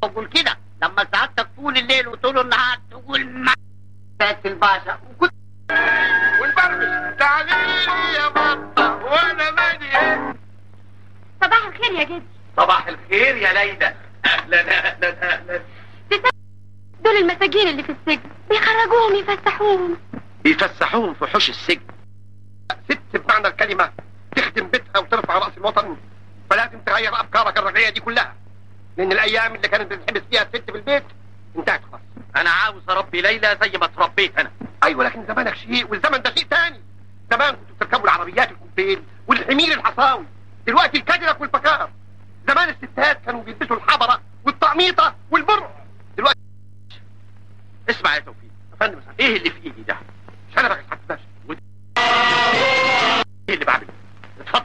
بقول كده لما سعادتك طول الليل وطول النهار تقول ما فات الباشا وكنت والبرمش تعالي يا بطة وانا مالي صباح الخير يا جدي صباح الخير يا ليلى اهلا اهلا اهلا دول المساجين اللي في السجن بيخرجوهم يفسحوهم بيفسحوهم في حوش السجن ست بمعنى الكلمة تخدم بيتها وترفع رأس الوطن فلازم تغير أفكارك الرجعية دي كلها لأن الأيام اللي كانت بتحبس فيها الست في البيت انتهت خلاص انا عاوز اربي ليلى زي ما اتربيت انا أيوة لكن زمانك شيء والزمن ده شيء تاني زمان كنتوا بتركبوا العربيات الكوبيل والحمير الحصاوي دلوقتي الكاديلاك والبكار زمان الستات كانوا بيلبسوا الحبرة والطقميطة والبرع دلوقتي اسمع يا توفيق يا فندم سعد. ايه اللي في ايدي ده شنبك يا سعادة الباشا